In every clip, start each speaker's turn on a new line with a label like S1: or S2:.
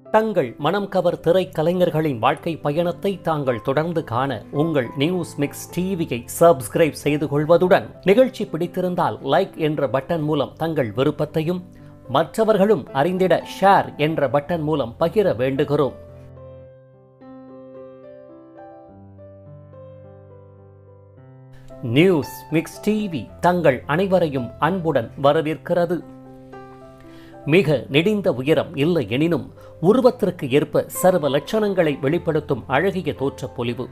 S1: தங்கள் மனம் கவர் திரைக்கலைஞர்களின் வாழ்க்கை பயணத்தை தாங்கள் தொடர்ந்து காண உங்கள் நியூஸ் மிக்ஸ் டிவியை சப்ஸ்கிரைப் செய்து கொள்வதுடன் நிகழ்ச்சி பிடித்திருந்தால் லைக் என்ற பட்டன் மூலம் தங்கள் விருப்பத்தையும் மற்றவர்களும் அறிந்திட ஷேர் என்ற பட்டன் மூலம் பகிர வேண்டுகிறோம் நியூஸ் மிக்ஸ் டிவி தங்கள் அனைவரையும் அன்புடன் வரவேற்கிறது மிக நெடிந்த உயரம் இல்லை எனினும் உருவத்திற்கு ஏற்ப சர்வ லட்சணங்களை வெளிப்படுத்தும் அழகிய தோற்றப் பொலிவு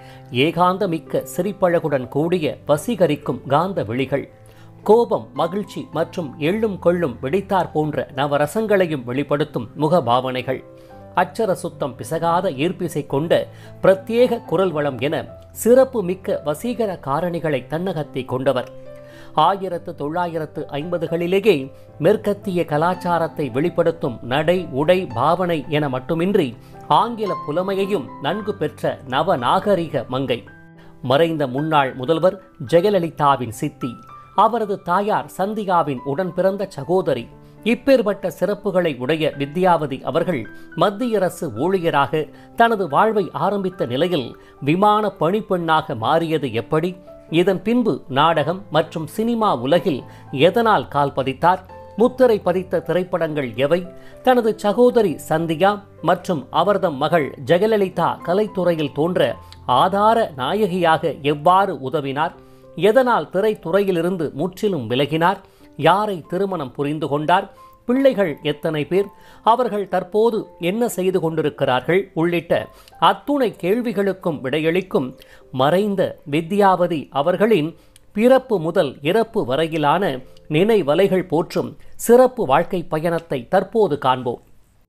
S1: ஏகாந்த மிக்க சிரிப்பழகுடன் கூடிய வசீகரிக்கும் காந்த விழிகள் கோபம் மகிழ்ச்சி மற்றும் எள்ளும் கொள்ளும் வெடித்தார் போன்ற நவரசங்களையும் வெளிப்படுத்தும் முகபாவனைகள் அச்சர சுத்தம் பிசகாத ஈர்ப்பிசை கொண்ட பிரத்யேக குரல் வளம் என சிறப்பு மிக்க வசீகர காரணிகளை தன்னகத்தை கொண்டவர் ஆயிரத்து தொள்ளாயிரத்து ஐம்பதுகளிலேயே மேற்கத்திய கலாச்சாரத்தை வெளிப்படுத்தும் நடை உடை பாவனை என மட்டுமின்றி ஆங்கில புலமையையும் நன்கு பெற்ற நவநாகரிக மங்கை மறைந்த முன்னாள் முதல்வர் ஜெயலலிதாவின் சித்தி அவரது தாயார் சந்தியாவின் உடன் பிறந்த சகோதரி இப்பேற்பட்ட சிறப்புகளை உடைய வித்யாவதி அவர்கள் மத்திய அரசு ஊழியராக தனது வாழ்வை ஆரம்பித்த நிலையில் விமான பணிப்பெண்ணாக மாறியது எப்படி இதன் பின்பு நாடகம் மற்றும் சினிமா உலகில் எதனால் கால் பதித்தார் முத்திரை பதித்த திரைப்படங்கள் எவை தனது சகோதரி சந்தியா மற்றும் அவர்தம் மகள் ஜெயலலிதா கலைத்துறையில் தோன்ற ஆதார நாயகியாக எவ்வாறு உதவினார் எதனால் திரைத்துறையிலிருந்து முற்றிலும் விலகினார் யாரை திருமணம் புரிந்து கொண்டார் பிள்ளைகள் எத்தனை பேர் அவர்கள் தற்போது என்ன செய்து கொண்டிருக்கிறார்கள் உள்ளிட்ட அத்துணை கேள்விகளுக்கும் விடையளிக்கும் மறைந்த வித்யாவதி அவர்களின் பிறப்பு முதல் இறப்பு வரையிலான நினைவலைகள் போற்றும் சிறப்பு வாழ்க்கை பயணத்தை தற்போது காண்போம்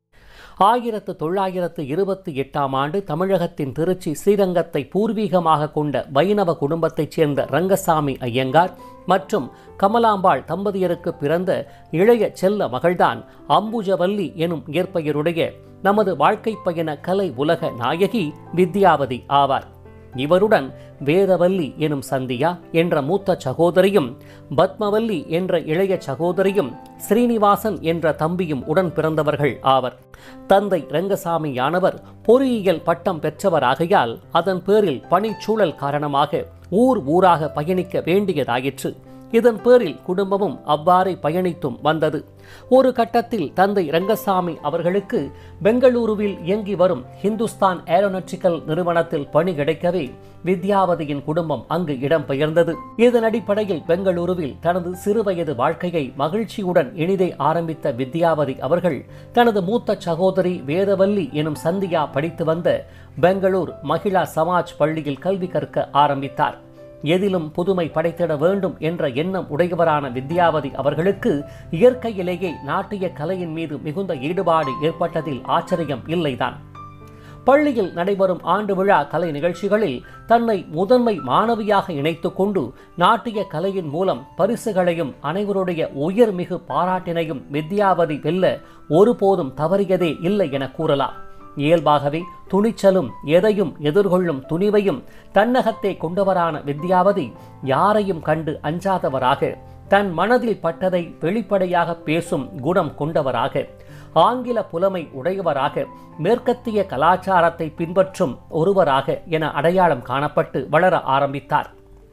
S1: ஆயிரத்து தொள்ளாயிரத்து இருபத்தி எட்டாம் ஆண்டு தமிழகத்தின் திருச்சி ஸ்ரீரங்கத்தை பூர்வீகமாக கொண்ட வைணவ குடும்பத்தைச் சேர்ந்த ரங்கசாமி ஐயங்கார் மற்றும் கமலாம்பாள் தம்பதியருக்கு பிறந்த இளைய செல்ல மகள்தான் அம்புஜவல்லி எனும் இயற்பெயருடைய நமது வாழ்க்கை பயண கலை உலக நாயகி வித்யாவதி ஆவார் இவருடன் வேதவல்லி எனும் சந்தியா என்ற மூத்த சகோதரியும் பத்மவல்லி என்ற இளைய சகோதரியும் ஸ்ரீனிவாசன் என்ற தம்பியும் உடன் பிறந்தவர்கள் ஆவர் தந்தை ரங்கசாமியானவர் பொறியியல் பட்டம் பெற்றவராகையால் அதன் பேரில் பணிச்சூழல் காரணமாக ஊர் ஊராக பயணிக்க வேண்டியதாயிற்று இதன் பேரில் குடும்பமும் அவ்வாறே பயணித்தும் வந்தது ஒரு கட்டத்தில் தந்தை ரங்கசாமி அவர்களுக்கு பெங்களூருவில் இயங்கி வரும் ஹிந்துஸ்தான் ஏரோநாட்டிக்கல் நிறுவனத்தில் பணி கிடைக்கவே வித்யாவதியின் குடும்பம் அங்கு இடம்பெயர்ந்தது இதன் அடிப்படையில் பெங்களூருவில் தனது சிறுவயது வாழ்க்கையை மகிழ்ச்சியுடன் இனிதே ஆரம்பித்த வித்யாவதி அவர்கள் தனது மூத்த சகோதரி வேதவல்லி எனும் சந்தியா படித்து வந்த பெங்களூர் மகிழா சமாஜ் பள்ளியில் கல்வி கற்க ஆரம்பித்தார் எதிலும் புதுமை படைத்திட வேண்டும் என்ற எண்ணம் உடையவரான வித்யாவதி அவர்களுக்கு இயற்கையிலேயே நாட்டிய கலையின் மீது மிகுந்த ஈடுபாடு ஏற்பட்டதில் ஆச்சரியம் இல்லைதான் பள்ளியில் நடைபெறும் ஆண்டு விழா கலை நிகழ்ச்சிகளில் தன்னை முதன்மை மாணவியாக இணைத்துக் கொண்டு நாட்டிய கலையின் மூலம் பரிசுகளையும் அனைவருடைய உயர்மிகு பாராட்டினையும் வித்யாவதி வெல்ல ஒருபோதும் தவறியதே இல்லை என கூறலாம் இயல்பாகவே துணிச்சலும் எதையும் எதிர்கொள்ளும் துணிவையும் தன்னகத்தே கொண்டவரான வித்யாவதி யாரையும் கண்டு அஞ்சாதவராக தன் மனதில் பட்டதை வெளிப்படையாக பேசும் குணம் கொண்டவராக ஆங்கில புலமை உடையவராக மேற்கத்திய கலாச்சாரத்தை பின்பற்றும் ஒருவராக என அடையாளம் காணப்பட்டு வளர ஆரம்பித்தார்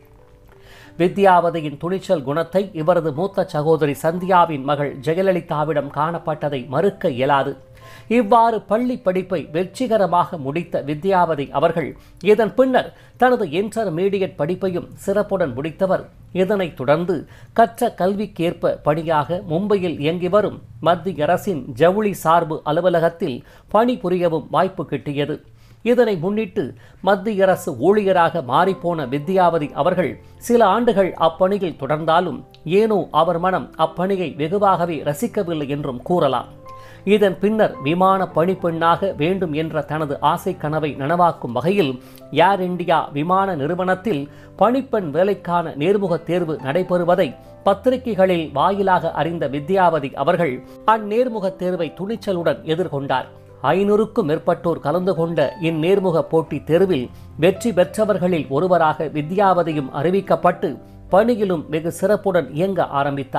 S1: வித்யாவதியின் துணிச்சல் குணத்தை இவரது மூத்த சகோதரி சந்தியாவின் மகள் ஜெயலலிதாவிடம் காணப்பட்டதை மறுக்க இயலாது இவ்வாறு பள்ளி படிப்பை வெற்றிகரமாக முடித்த வித்யாவதி அவர்கள் இதன் பின்னர் தனது இன்டர்மீடியட் படிப்பையும் சிறப்புடன் முடித்தவர் இதனைத் தொடர்ந்து கற்ற கல்விக்கேற்ப பணியாக மும்பையில் இயங்கி வரும் மத்திய அரசின் ஜவுளி சார்பு அலுவலகத்தில் பணிபுரியவும் வாய்ப்பு கிட்டியது இதனை முன்னிட்டு மத்திய அரசு ஊழியராக மாறிப்போன வித்யாவதி அவர்கள் சில ஆண்டுகள் அப்பணியில் தொடர்ந்தாலும் ஏனோ அவர் மனம் அப்பணியை வெகுவாகவே ரசிக்கவில்லை என்றும் கூறலாம் இதன் பின்னர் விமான பணிப்பெண்ணாக வேண்டும் என்ற தனது ஆசை கனவை நனவாக்கும் வகையில் ஏர் இந்தியா விமான நிறுவனத்தில் பணிப்பெண் வேலைக்கான நேர்முக தேர்வு நடைபெறுவதை பத்திரிகைகளில் வாயிலாக அறிந்த வித்யாவதி அவர்கள் அந்நேர்முக தேர்வை துணிச்சலுடன் எதிர்கொண்டார் ஐநூறுக்கும் மேற்பட்டோர் கலந்து கொண்ட இந்நேர்முக போட்டித் தேர்வில் வெற்றி பெற்றவர்களில் ஒருவராக வித்யாவதியும் அறிவிக்கப்பட்டு பணியிலும் வெகு சிறப்புடன் இயங்க ஆரம்பித்தார்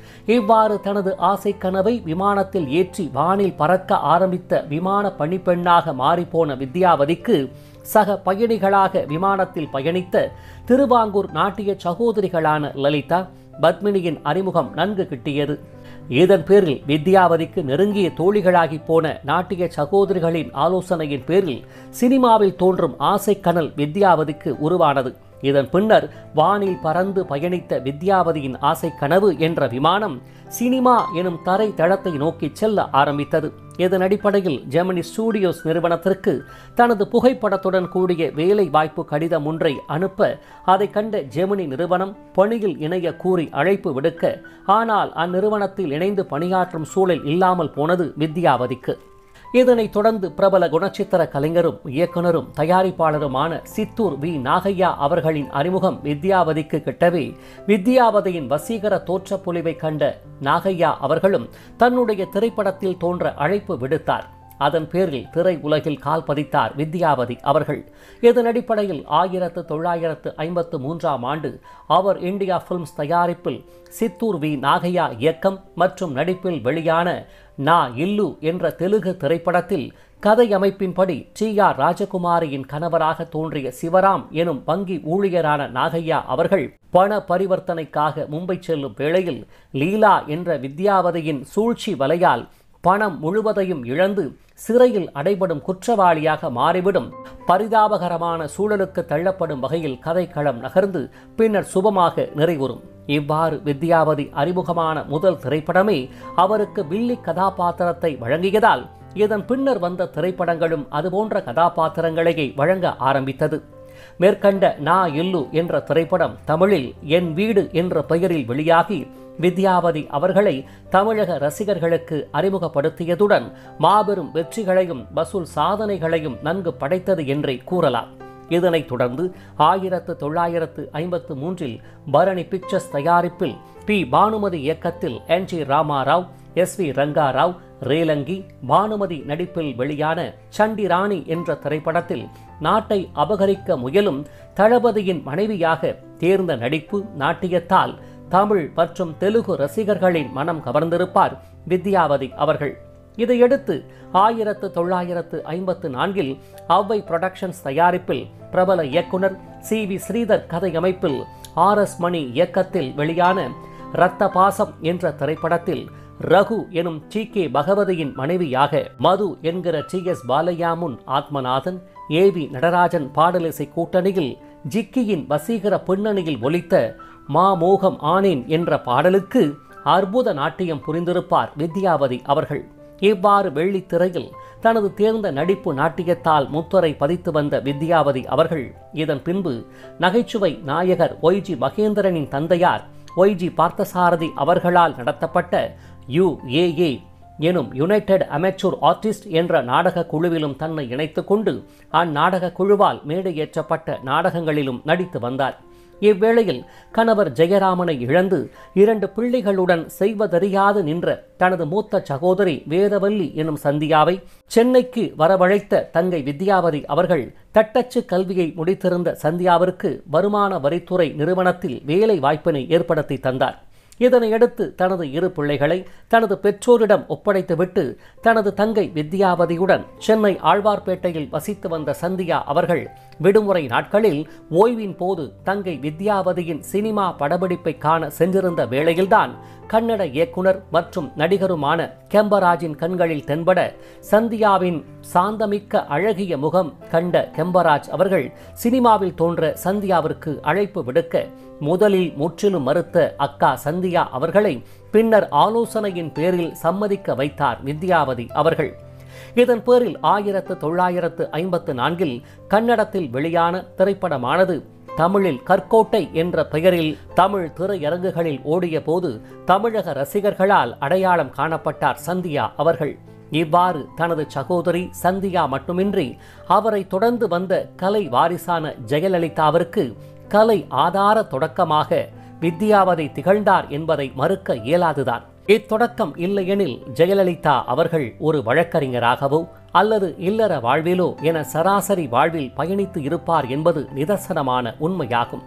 S1: இவ்வாறு தனது ஆசை கனவை விமானத்தில் ஏற்றி வானில் பறக்க ஆரம்பித்த விமான பணிப்பெண்ணாக மாறிப்போன வித்யாவதிக்கு சக பயணிகளாக விமானத்தில் பயணித்த திருவாங்கூர் நாட்டிய சகோதரிகளான லலிதா பத்மினியின் அறிமுகம் நன்கு கிட்டியது இதன் பேரில் வித்யாவதிக்கு நெருங்கிய தோழிகளாகி போன நாட்டிய சகோதரிகளின் ஆலோசனையின் பேரில் சினிமாவில் தோன்றும் ஆசை கனல் வித்யாவதிக்கு உருவானது இதன் பின்னர் வானில் பறந்து பயணித்த வித்யாவதியின் ஆசை கனவு என்ற விமானம் சினிமா எனும் தரை தளத்தை நோக்கி செல்ல ஆரம்பித்தது இதன் அடிப்படையில் ஜெமினி ஸ்டூடியோஸ் நிறுவனத்திற்கு தனது புகைப்படத்துடன் கூடிய வேலை வாய்ப்பு கடிதம் ஒன்றை அனுப்ப அதை கண்ட ஜெமினி நிறுவனம் பணியில் இணைய கூறி அழைப்பு விடுக்க ஆனால் அந்நிறுவனத்தில் இணைந்து பணியாற்றும் சூழல் இல்லாமல் போனது வித்யாவதிக்கு இதனைத் தொடர்ந்து பிரபல குணச்சித்திர கலைஞரும் இயக்குனரும் தயாரிப்பாளருமான சித்தூர் வி நாகையா அவர்களின் அறிமுகம் வித்யாவதிக்கு கிட்டவே வித்யாவதியின் வசீகர தோற்றப்பொலிவை கண்ட நாகையா அவர்களும் தன்னுடைய திரைப்படத்தில் தோன்ற அழைப்பு விடுத்தார் அதன் பேரில் திரை உலகில் கால் பதித்தார் வித்யாவதி அவர்கள் இதன் அடிப்படையில் ஆயிரத்து தொள்ளாயிரத்து ஐம்பத்து மூன்றாம் ஆண்டு அவர் இந்தியா பிலிம்ஸ் தயாரிப்பில் சித்தூர் வி நாகையா இயக்கம் மற்றும் நடிப்பில் வெளியான நா இல்லு என்ற தெலுங்கு திரைப்படத்தில் கதை அமைப்பின்படி டி ஆர் ராஜகுமாரியின் கணவராக தோன்றிய சிவராம் எனும் வங்கி ஊழியரான நாகையா அவர்கள் பண பரிவர்த்தனைக்காக மும்பை செல்லும் வேளையில் லீலா என்ற வித்யாவதியின் சூழ்ச்சி வலையால் பணம் முழுவதையும் இழந்து சிறையில் அடைபடும் குற்றவாளியாக மாறிவிடும் பரிதாபகரமான சூழலுக்கு தள்ளப்படும் வகையில் கதைக்களம் நகர்ந்து பின்னர் சுபமாக நிறைவுறும் இவ்வாறு வித்யாவதி அறிமுகமான முதல் திரைப்படமே அவருக்கு வில்லி கதாபாத்திரத்தை வழங்கியதால் இதன் பின்னர் வந்த திரைப்படங்களும் அதுபோன்ற கதாபாத்திரங்களையே வழங்க ஆரம்பித்தது மேற்கண்ட நா இல்லு என்ற திரைப்படம் தமிழில் என் வீடு என்ற பெயரில் வெளியாகி வித்யாவதி அவர்களை தமிழக ரசிகர்களுக்கு அறிமுகப்படுத்தியதுடன் மாபெரும் வெற்றிகளையும் வசூல் சாதனைகளையும் நன்கு படைத்தது என்றே கூறலாம் இதனைத் தொடர்ந்து ஆயிரத்து தொள்ளாயிரத்து ஐம்பத்து மூன்றில் பரணி பிக்சர்ஸ் தயாரிப்பில் பி பானுமதி இயக்கத்தில் N G Ramarao S V Rangarao Relangi Bhanumathi நடிப்பில் வெளியான சண்டி ராணி என்ற திரைப்படத்தில் நாட்டை அபகரிக்க முயலும் தளபதியின் மனைவியாக தேர்ந்த நடிப்பு நாட்டியத்தால் தமிழ் மற்றும் தெலுங்கு ரசிகர்களின் மனம் கவர்ந்திருப்பார் வித்யாவதி அவர்கள் இதையடுத்து ஆயிரத்து தொள்ளாயிரத்து ஐம்பத்து நான்கில் அவ்வை புரொடக்ஷன்ஸ் தயாரிப்பில் பிரபல இயக்குனர் சி வி ஸ்ரீதர் கதை அமைப்பில் ஆர் எஸ் மணி இயக்கத்தில் வெளியான இரத்த பாசம் என்ற திரைப்படத்தில் ரகு எனும் டி கே பகவதியின் மனைவியாக மது என்கிற டி எஸ் பாலையா முன் ஆத்மநாதன் ஏ வி நடராஜன் பாடலிசை கூட்டணியில் ஜிக்கியின் வசீகர பின்னணியில் ஒலித்த மா மோகம் ஆனேன் என்ற பாடலுக்கு அற்புத நாட்டியம் புரிந்திருப்பார் வித்யாவதி அவர்கள் இவ்வாறு வெள்ளித்திரையில் தனது தேர்ந்த நடிப்பு நாட்டியத்தால் முத்துரை பதித்து வந்த வித்யாவதி அவர்கள் இதன் பின்பு நகைச்சுவை நாயகர் ஒய்ஜி மகேந்திரனின் தந்தையார் ஒய்ஜி பார்த்தசாரதி அவர்களால் நடத்தப்பட்ட யு ஏ ஏ எனும் யுனைடெட் அமெச்சூர் ஆர்டிஸ்ட் என்ற நாடக குழுவிலும் தன்னை இணைத்துக் கொண்டு அந்நாடக குழுவால் மேடையேற்றப்பட்ட நாடகங்களிலும் நடித்து வந்தார் இவ்வேளையில் கணவர் ஜெயராமனை இழந்து இரண்டு பிள்ளைகளுடன் செய்வதறியாது நின்ற தனது மூத்த சகோதரி வேதவல்லி எனும் சந்தியாவை சென்னைக்கு வரவழைத்த தங்கை வித்யாவதி அவர்கள் தட்டச்சு கல்வியை முடித்திருந்த சந்தியாவிற்கு வருமான வரித்துறை நிறுவனத்தில் வேலை வாய்ப்பினை ஏற்படுத்தி தந்தார் இதனையடுத்து தனது இரு பிள்ளைகளை தனது பெற்றோரிடம் ஒப்படைத்துவிட்டு தனது தங்கை வித்யாவதியுடன் சென்னை ஆழ்வார்பேட்டையில் வசித்து வந்த சந்தியா அவர்கள் விடுமுறை நாட்களில் ஓய்வின் போது தங்கை வித்யாவதியின் சினிமா படப்பிடிப்பை காண சென்றிருந்த வேளையில்தான் கன்னட இயக்குனர் மற்றும் நடிகருமான கெம்பராஜின் கண்களில் தென்பட சந்தியாவின் சாந்தமிக்க அழகிய முகம் கண்ட கெம்பராஜ் அவர்கள் சினிமாவில் தோன்ற சந்தியாவிற்கு அழைப்பு விடுக்க முதலில் முற்றிலும் மறுத்த அக்கா சந்தியா அவர்களை பின்னர் ஆலோசனையின் பேரில் சம்மதிக்க வைத்தார் வித்யாவதி அவர்கள் இதன் பேரில் ஆயிரத்து தொள்ளாயிரத்து ஐம்பத்து நான்கில் கன்னடத்தில் வெளியான திரைப்படமானது தமிழில் கற்கோட்டை என்ற பெயரில் தமிழ் திரையரங்குகளில் ஓடிய போது தமிழக ரசிகர்களால் அடையாளம் காணப்பட்டார் சந்தியா அவர்கள் இவ்வாறு தனது சகோதரி சந்தியா மட்டுமின்றி அவரை தொடர்ந்து வந்த கலை வாரிசான ஜெயலலிதாவிற்கு கலை ஆதார தொடக்கமாக வித்யாவதி திகழ்ந்தார் என்பதை மறுக்க இயலாதுதான் இத்தொடக்கம் இல்லையெனில் ஜெயலலிதா அவர்கள் ஒரு வழக்கறிஞராகவோ அல்லது இல்லற வாழ்விலோ என சராசரி வாழ்வில் பயணித்து இருப்பார் என்பது நிதர்சனமான உண்மையாகும்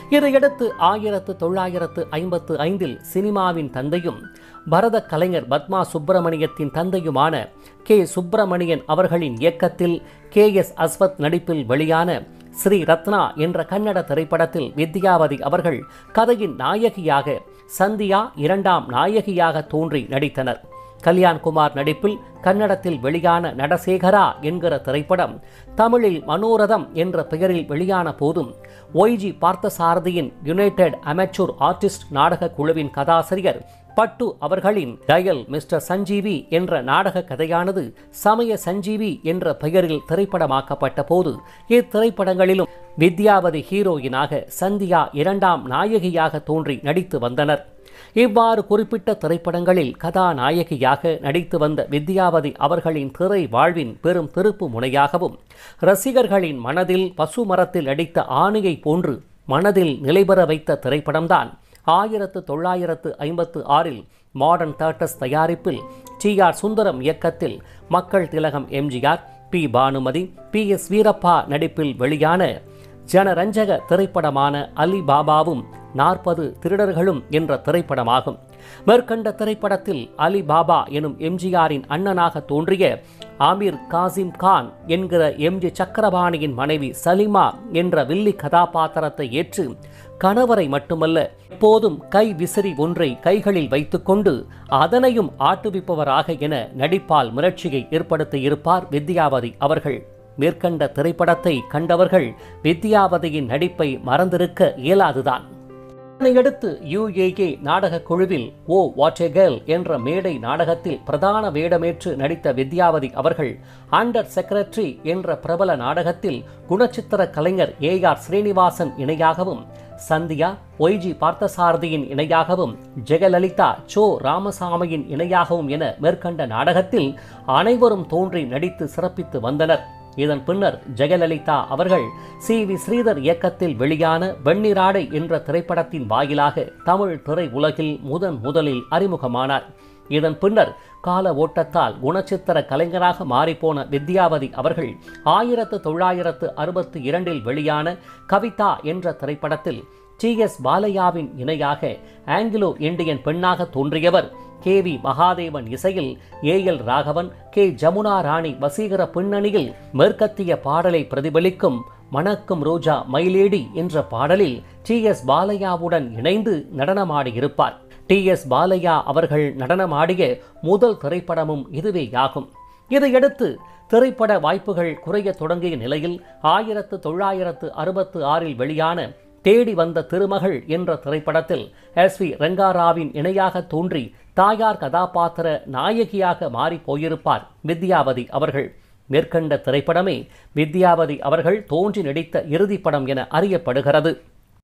S1: இதையடுத்து ஆயிரத்து தொள்ளாயிரத்து ஐம்பத்து ஐந்தில் சினிமாவின் தந்தையும் பரத கலைஞர் பத்மா சுப்பிரமணியத்தின் தந்தையுமான கே சுப்பிரமணியன் அவர்களின் இயக்கத்தில் கே எஸ் அஸ்வத் நடிப்பில் வெளியான ஸ்ரீ ரத்னா என்ற கன்னட திரைப்படத்தில் வித்யாவதி அவர்கள் கதையின் நாயகியாக சந்தியா இரண்டாம் நாயகியாக தோன்றி நடித்தனர் கல்யாண்குமார் நடிப்பில் கன்னடத்தில் வெளியான நடசேகரா என்கிற திரைப்படம் தமிழில் மனோரதம் என்ற பெயரில் வெளியான போதும் ஒய்ஜி பார்த்தசாரதியின் யுனைடெட் அமெச்சூர் ஆர்டிஸ்ட் நாடக குழுவின் கதாசிரியர் பட்டு அவர்களின் டயல் மிஸ்டர் சஞ்சீவி என்ற நாடக கதையானது சமய சஞ்சீவி என்ற பெயரில் திரைப்படமாக்கப்பட்ட போது இத்திரைப்படங்களிலும் வித்யாவதி ஹீரோயினாக சந்தியா இரண்டாம் நாயகியாக தோன்றி நடித்து வந்தனர் இவ்வாறு குறிப்பிட்ட திரைப்படங்களில் கதாநாயகியாக நடித்து வந்த வித்யாவதி அவர்களின் திரை வாழ்வின் பெரும் திருப்பு முனையாகவும் ரசிகர்களின் மனதில் பசுமரத்தில் அடித்த ஆணையை போன்று மனதில் நிலைபெற வைத்த திரைப்படம்தான் ஆயிரத்து தொள்ளாயிரத்து ஐம்பத்து ஆறில் மாடர்ன் தேட்டர்ஸ் தயாரிப்பில் டி ஆர் சுந்தரம் இயக்கத்தில் மக்கள் திலகம் MGR P Bhanumathi P S Veerappa நடிப்பில் வெளியான ஜனரஞ்சக திரைப்படமான அலி பாபாவும் நாற்பது திருடர்களும் என்ற திரைப்படமாகும் மேற்கண்ட திரைப்படத்தில் அலி பாபா எனும் எம்ஜிஆரின் அண்ணனாக தோன்றிய ஆமீர் காசிம் கான் என்கிற எம்ஜி சக்கரபாணியின் மனைவி சலிமா என்ற வில்லி கதாபாத்திரத்தை ஏற்று கணவரை மட்டுமல்ல எப்போதும் கை விசிறி ஒன்றை கைகளில் வைத்துக்கொண்டு அதனையும் ஆட்டுவிப்பவராக என நடிப்பால் மிரட்சியை ஏற்படுத்தியிருப்பார் வித்யாவதி அவர்கள் மேற்கண்ட திரைப்படத்தை கண்டவர்கள் வித்யாவதியின் நடிப்பை மறந்திருக்க இயலாதுதான் இதனையடுத்து யுஏஏ நாடக குழுவில் ஓ வாட் எ கேர்ள் என்ற மேடை நாடகத்தில் பிரதான வேடமேற்று நடித்த வித்யாவதி அவர்கள் அண்டர் செக்ரட்டரி என்ற பிரபல நாடகத்தில் குணச்சித்திர கலைஞர் ஏ ஆர் ஸ்ரீனிவாசன் இணையாகவும் சந்தியா ஒய்ஜி பார்த்தசாரதியின் இணையாகவும் ஜெகலலிதா சோ ராமசாமியின் இணையாகவும் என மேற்கண்ட நாடகத்தில் அனைவரும் தோன்றி நடித்து சிறப்பித்து வந்தனர் இதன் பின்னர் ஜெயலலிதா அவர்கள் சி வி ஸ்ரீதர் இயக்கத்தில் வெளியான வெண்ணிராடை என்ற திரைப்படத்தின் வாயிலாக தமிழ் திரை உலகில் முதன் முதலில் அறிமுகமானார் இதன் பின்னர் கால ஓட்டத்தால் குணச்சித்திர கலைஞராக மாறிப்போன வித்யாவதி அவர்கள் ஆயிரத்து தொள்ளாயிரத்து அறுபத்தி இரண்டில் வெளியான கவிதா என்ற திரைப்படத்தில் டி எஸ் பாலையாவின் இணையாக ஆங்கிலோ இந்தியன் பெண்ணாக தோன்றியவர் கே வி மகாதேவன் இசையில் A L Raghavan K Jamuna Rani வசீகர பின்னணியில் மேற்கத்திய பாடலை பிரதிபலிக்கும் மணக்கும் ரோஜா மயிலேடி என்ற பாடலில் டி எஸ் பாலையாவுடன் இணைந்து நடனமாடியிருப்பார் டி எஸ் பாலையா அவர்கள் நடனமாடிய முதல் திரைப்படமும் இதுவேயாகும் இதையடுத்து திரைப்பட வாய்ப்புகள் குறையத் தொடங்கிய நிலையில் ஆயிரத்து தொள்ளாயிரத்து அறுபத்து ஆறில் வெளியான தேடி வந்த திருமகள் என்ற திரைப்படத்தில் எஸ் வி ரங்காராவின் இணையாக தோன்றி தாயார் கதாபாத்திர நாயகியாக மாறி போயிருப்பார் வித்யாவதி அவர்கள் மேற்கண்ட திரைப்படமே வித்யாவதி அவர்கள் தோன்றி நடித்த இறுதிப்படம் என அறியப்படுகிறது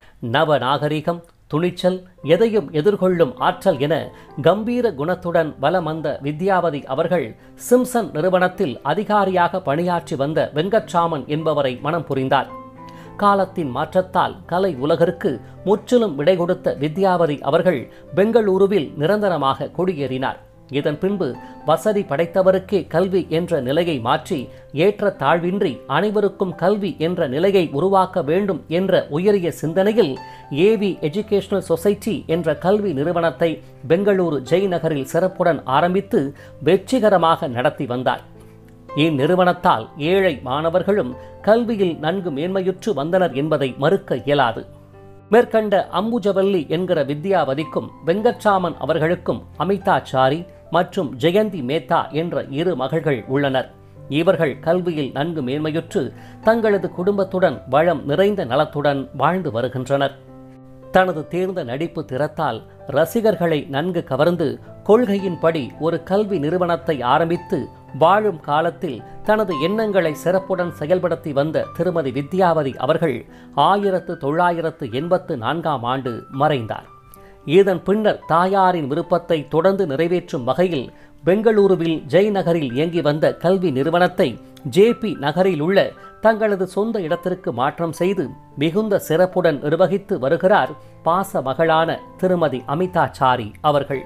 S1: நவ நாகரிகம் துணிச்சல் எதையும் எதிர்கொள்ளும் ஆற்றல் என கம்பீர குணத்துடன் வலம் வந்த வித்யாவதி அவர்கள் சிம்சன் நிறுவனத்தில் அதிகாரியாக பணியாற்றி வந்த வெங்கட்ராமன் என்பவரை மனம் புரிந்தார் காலத்தின் மாற்றத்தால் கலை உலகிற்கு முற்றிலும் விடை கொடுத்த வித்யாவதி அவர்கள் பெங்களூருவில் நிரந்தரமாக குடியேறினார் இதன் பின்பு வசதி படைத்தவருக்கே கல்வி என்ற நிலையை மாற்றி ஏற்ற தாழ்வின்றி அனைவருக்கும் கல்வி என்ற நிலையை உருவாக்க வேண்டும் என்ற உயரிய சிந்தனையில் ஏவி எஜுகேஷனல் சொசைட்டி என்ற கல்வி நிறுவனத்தை பெங்களூரு ஜெய்நகரில் சிறப்புடன் ஆரம்பித்து வெற்றிகரமாக நடத்தி வந்தார் இந்நிறுவனத்தால் ஏழை மாணவர்களும் கல்வியில் நன்கு மேன்மையுற்று வந்தனர் என்பதை மறுக்க இயலாது மேற்கண்ட அம்புஜவல்லி என்கிற வித்யாவதிக்கும் வெங்கட்ராமன் அவர்களுக்கும் அமிதாச்சாரி மற்றும் ஜெயந்தி மேத்தா என்ற இரு மகள்கள் உள்ளனர் இவர்கள் கல்வியில் நன்கு மேன்மையுற்று தங்களது குடும்பத்துடன் வளம் நிறைந்த நலத்துடன் வாழ்ந்து வருகின்றனர் தனது தேர்ந்த நடிப்பு திறத்தால் ரசிகர்களை நன்கு கவர்ந்து கொள்கையின்படி ஒரு கல்வி நிறுவனத்தை ஆரம்பித்து வாழும் காலத்தில் தனது எண்ணங்களை சிறப்புடன் செயல்படுத்தி வந்த திருமதி வித்யாவதி அவர்கள் ஆயிரத்து தொள்ளாயிரத்து எண்பத்து நான்காம் ஆண்டு மறைந்தார் இதன் பின்னர் தாயாரின் விருப்பத்தை தொடர்ந்து நிறைவேற்றும் வகையில் பெங்களூருவில் ஜெய்நகரில் இயங்கி வந்த கல்வி நிறுவனத்தை ஜேபி நகரில் உள்ள தங்களது சொந்த இடத்திற்கு மாற்றம் செய்து மிகுந்த சிறப்புடன் நிர்வகித்து வருகிறார் பாச மகளான திருமதி அமிதாச்சாரி அவர்கள்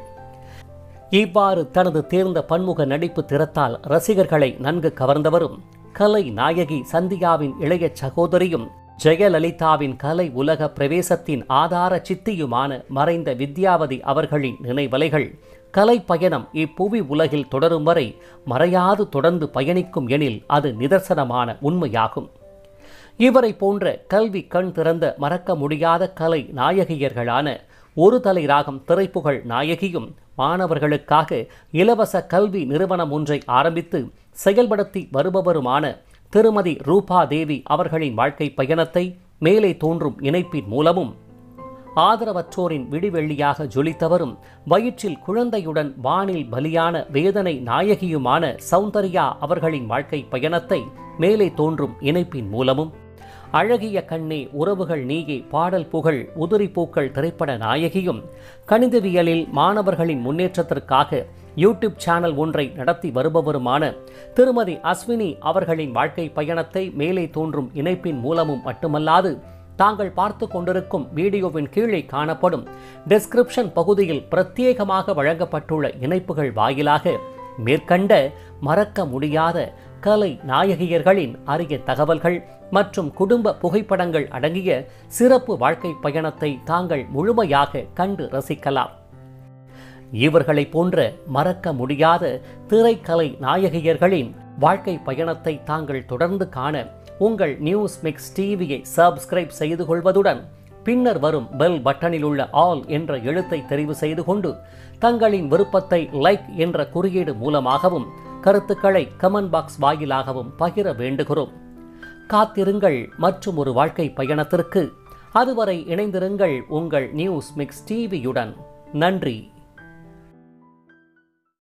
S1: இவ்வாறு தனது தேர்ந்த பன்முக நடிப்பு திறத்தால் ரசிகர்களை நன்கு கவர்ந்தவரும் கலை நாயகி சந்தியாவின் இளைய சகோதரியும் ஜெயலலிதாவின் கலை உலக பிரவேசத்தின் ஆதார சித்தியுமான மறைந்த வித்யாவதி அவர்களின் நினைவலைகள் கலை பயணம் இப்புவி உலகில் தொடரும் வரை மறையாது தொடர்ந்து பயணிக்கும் எனில் அது நிதர்சனமான உண்மையாகும் இவரை போன்ற கல்வி கண் திறந்த மறக்க முடியாத கலை நாயகியர்களான ஒரு தலை ராகம் திரைப்புகழ் நாயகியும் மாணவர்களுக்காக இலவச கல்வி நிறுவனம் ஒன்றை ஆரம்பித்து செயல்படுத்தி வருபவருமான திருமதி ரூபா தேவி அவர்களின் வாழ்க்கை பயணத்தை மேலே தோன்றும் இணைப்பின் மூலமும் ஆதரவற்றோரின் விடிவெள்ளியாக ஜொலித்தவரும் வயிற்றில் குழந்தையுடன் வானில் பலியான வேதனை நாயகியுமான சௌந்தர்யா அவர்களின் வாழ்க்கை பயணத்தை மேலே தோன்றும் இணைப்பின் மூலமும் அழகிய கண்ணே உறவுகள் நீயே பாடல் புகழ் உதிரி பூக்கள் திரைப்பட நாயகியும் கணிதவியலில் மாணவர்களின் முன்னேற்றத்திற்காக யூடியூப் சேனல் ஒன்றை நடத்தி வருபவருமான திருமதி அஸ்வினி அவர்களின் வாழ்க்கை பயணத்தை மேலே தோன்றும் இணைப்பின் மூலமும் மட்டுமல்லாது தாங்கள் பார்த்து கொண்டிருக்கும் வீடியோவின் கீழே காணப்படும் டெஸ்கிரிப்ஷன் பகுதியில் பிரத்யேகமாக வழங்கப்பட்டுள்ள இணைப்புகள் வாயிலாக மேற்கண்ட மறக்க முடியாத கலை நாயகியர்களின் அரிய தகவல்கள் மற்றும் குடும்ப புகைப்படங்கள் அடங்கிய சிறப்பு வாழ்க்கை பயணத்தை தாங்கள் முழுமையாக கண்டு ரசிக்கலாம் இவர்களைப் போன்ற மறக்க முடியாத திரைக்கலை நாயகியர்களின் வாழ்க்கை பயணத்தை தாங்கள் தொடர்ந்து காண உங்கள் நியூஸ் மிக்ஸ் டிவியை சப்ஸ்கிரைப் செய்து கொள்வதுடன் பின்னர் வரும் பெல் பட்டனில் உள்ள ஆல் என்ற எழுத்தை தெரிவு செய்து கொண்டு தங்களின் விருப்பத்தை லைக் என்ற குறியீடு மூலமாகவும் கருத்துக்களை கமெண்ட் பாக்ஸ் வாயிலாகவும் பகிர வேண்டுகிறோம் காத்திருங்கள் மற்றும் ஒரு வாழ்க்கை பயணத்திற்கு அதுவரை இணைந்திருங்கள் உங்கள் நியூஸ் மிக்ஸ் டிவியுடன் நன்றி